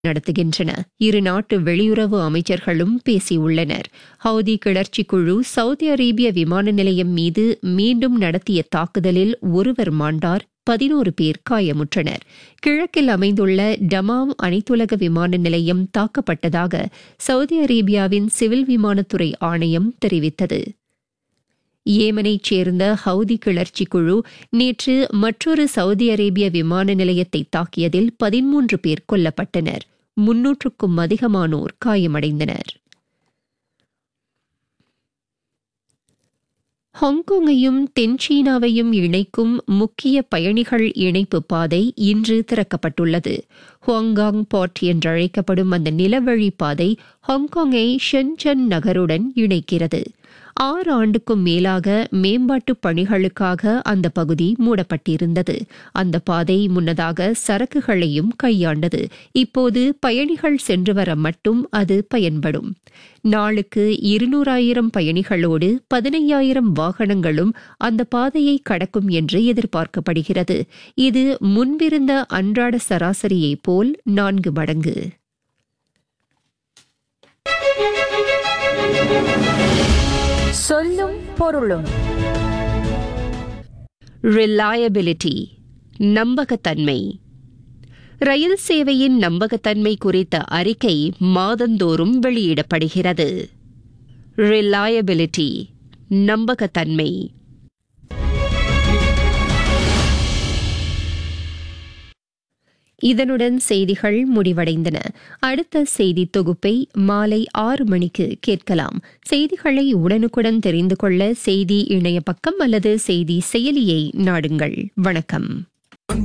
நடத்துகின்றன இரு நாட்டு வெளியுறவு அமைச்சர்களும் பேசியுள்ளனர் ஹவுதி கிளர்ச்சி குழு சவுதி அரேபிய விமான நிலையம் மீது மீண்டும் நடத்திய தாக்குதலில் ஒருவர் மாண்டார் பதினோரு பேர் காயமுற்றனர் கிழக்கில் அமைந்துள்ள டமாம் அனைத்துலக விமான நிலையம் தாக்கப்பட்டதாக சவுதி அரேபியாவின் சிவில் விமானத்துறை ஆணையம் தெரிவித்தது ஏமனைச் சேர்ந்த ஹவுதி கிளர்ச்சி குழு நேற்று மற்றொரு சவுதி அரேபிய விமான நிலையத்தை தாக்கியதில் பதிமூன்று பேர் கொல்லப்பட்டனர் முன்னூற்றுக்கும் அதிகமானோர் காயமடைந்தனர் ஹாங்காங்கையும் தென்சீனாவையும் இணைக்கும் முக்கிய பயணிகள் இணைப்பு பாதை இன்று திறக்கப்பட்டுள்ளது ஹுவாங்காங் பாட் என்றழைக்கப்படும் அந்த நிலவழி பாதை ஹாங்காங்கை ஷென்சன் நகருடன் இணைக்கிறது ஆறு ஆண்டுக்கும் மேலாக மேம்பாட்டு பணிகளுக்காக அந்த பகுதி மூடப்பட்டிருந்தது அந்த பாதை முன்னதாக சரக்குகளையும் கையாண்டது இப்போது பயணிகள் சென்று வர மட்டும் அது பயன்படும் நாளுக்கு இருநூறாயிரம் பயணிகளோடு பதினையாயிரம் வாகனங்களும் அந்த பாதையை கடக்கும் என்று எதிர்பார்க்கப்படுகிறது இது முன்பிருந்த அன்றாட சராசரியைப் போல் நான்கு மடங்கு சொல்லும் பொருளும் ரிலையபிலிட்டி நம்பகத்தன்மை ரயில் சேவையின் நம்பகத்தன்மை குறித்த அறிக்கை மாதந்தோறும் வெளியிடப்படுகிறது ரிலையபிலிட்டி நம்பகத்தன்மை இதனுடன் செய்திகள் முடிவடைந்தன அடுத்த செய்தி தொகுப்பை மாலை ஆறு மணிக்கு கேட்கலாம் செய்திகளை உடனுக்குடன் தெரிந்து கொள்ள செய்தி இணைய பக்கம் அல்லது செய்தி செயலியை நாடுங்கள் வணக்கம்